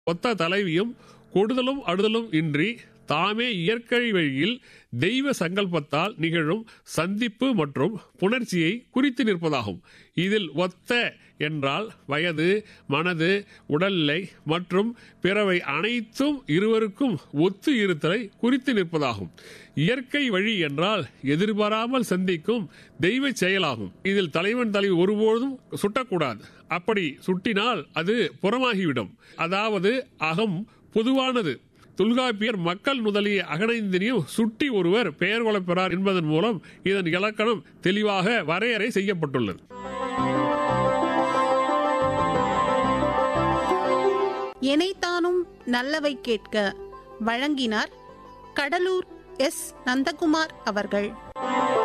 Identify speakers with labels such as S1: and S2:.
S1: ஒத்த தலைவியும் கொடுதலும் அடுதலும் இன்றி தாமே இயற்கை வழியில் தெய்வ சங்கல்பத்தால் நிகழும் சந்திப்பு மற்றும் புணர்ச்சியை குறித்து நிற்பதாகும் இதில் ஒத்த என்றால் வயது மனது உடல்நிலை மற்றும் பிறவை அனைத்தும் இருவருக்கும் ஒத்து இருத்தலை குறித்து நிற்பதாகும் இயற்கை வழி என்றால் எதிர்பாராமல் சந்திக்கும் தெய்வ செயலாகும் இதில் தலைவன் தலைவி ஒருபோதும் சுட்டக்கூடாது அப்படி சுட்டினால் அது புறமாகிவிடும் அதாவது அகம் பொதுவானது தொல்காப்பியர் மக்கள் முதலிய அகனைந்தினியும் சுட்டி ஒருவர் பெயர் கொள்ளப்பெறார் என்பதன் மூலம் இதன் இலக்கணம் தெளிவாக வரையறை செய்யப்பட்டுள்ளது
S2: எனைத்தானும் நல்லவை கேட்க வழங்கினார் கடலூர் எஸ் நந்தகுமார் அவர்கள்